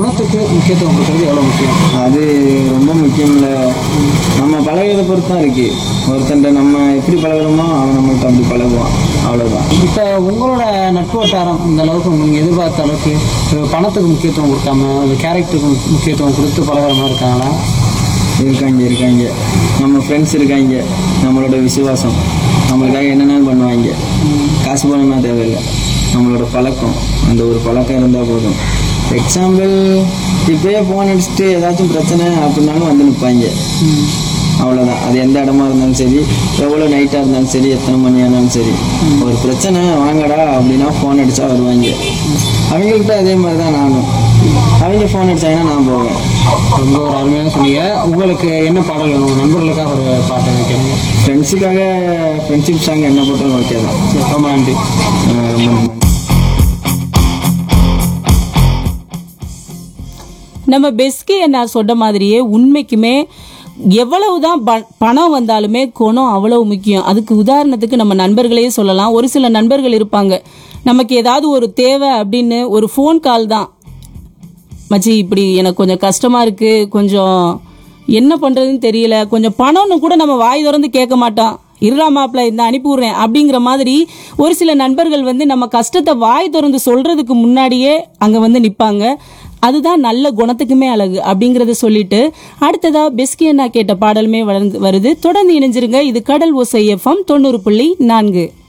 குணத்துக்கு முக்கியத்துவம் கொடுக்கறது எவ்வளோ முக்கியம் அது ரொம்ப முக்கியம்ல நம்ம பழகிறத பொறுத்து தான் இருக்கு ஒருத்தன்ட்ட நம்ம எப்படி பழகுறோமோ அவன் நம்மள்ட்ட அப்படி பழகுவான் அவ்வளோதான் இப்போ உங்களோட நட்பு வட்டாரம் இந்த அளவுக்கு நீங்கள் எதிர்பார்த்த அளவுக்கு இப்போ பணத்துக்கு முக்கியத்துவம் கொடுக்காம அந்த கேரக்டருக்கு முக்கியத்துவம் கொடுத்து பழகுற மாதிரி இருக்காங்களா இருக்காங்க இருக்காங்க நம்ம ஃப்ரெண்ட்ஸ் இருக்காங்க நம்மளோட விசுவாசம் நம்மளுக்காக என்னென்ன பண்ணுவாங்க காசு பணம்னா தேவையில்லை நம்மளோட பழக்கம் அந்த ஒரு பழக்கம் இருந்தால் போதும் எக்ஸாம்பிள் இப்போயே ஃபோன் அடிச்சுட்டு ஏதாச்சும் பிரச்சனை அப்படின்னாலும் வந்து நிற்பாங்க அவ்வளோதான் அது எந்த இடமா இருந்தாலும் சரி எவ்வளோ நைட்டாக இருந்தாலும் சரி எத்தனை மணி ஆனாலும் சரி ஒரு பிரச்சனை வாங்கடா அப்படின்னா ஃபோன் அடித்தா வருவாங்க அவங்கள்ட்ட அதே மாதிரி தான் நானும் அவங்க ஃபோன் அடிச்சாங்கன்னா நான் போவேன் ரொம்ப ஒரு அருமையாக சொன்னீங்க உங்களுக்கு என்ன பாடல் வேணும் உங்க நண்பர்களுக்காக ஒரு பாட்டு வைக்கணும் ஃப்ரெண்ட்ஸுக்காக ஃப்ரெண்ட்ஷிப் சாங் என்ன போட்டாலும் ஓகே தான் ரொம்ப நன்றி அஹ் ரொம்ப நன்றி நம்ம பெஸ்கி என்ன சொன்ன மாதிரியே உண்மைக்குமே எவ்வளவுதான் ப- பணம் வந்தாலுமே குணம் அவ்வளவு முக்கியம் அதுக்கு உதாரணத்துக்கு நம்ம நண்பர்களே சொல்லலாம் ஒரு சில நண்பர்கள் இருப்பாங்க நமக்கு ஏதாவது ஒரு தேவை அப்படின்னு ஒரு ஃபோன் கால் தான் மச்சி இப்படி எனக்கு கொஞ்சம் கஷ்டமா இருக்கு கொஞ்சம் என்ன பண்றதுன்னு தெரியல கொஞ்சம் பணம்னு கூட நம்ம வாய் திறந்து கேட்க மாட்டோம் இருடா மாப்பிள்ள இந்த அனுப்பி விடுறேன் அப்படிங்கிற மாதிரி ஒரு சில நண்பர்கள் வந்து நம்ம கஷ்டத்தை வாய் திறந்து சொல்றதுக்கு முன்னாடியே அங்க வந்து நிப்பாங்க அதுதான் நல்ல குணத்துக்குமே அழகு அப்படிங்கறத சொல்லிட்டு அடுத்ததா பெஸ்கி அண்ணா கேட்ட பாடலுமே வளர்ந்து வருது தொடர்ந்து இணைஞ்சிருங்க இது கடல் ஓசை எஃப்எம் தொண்ணூறு புள்ளி நான்கு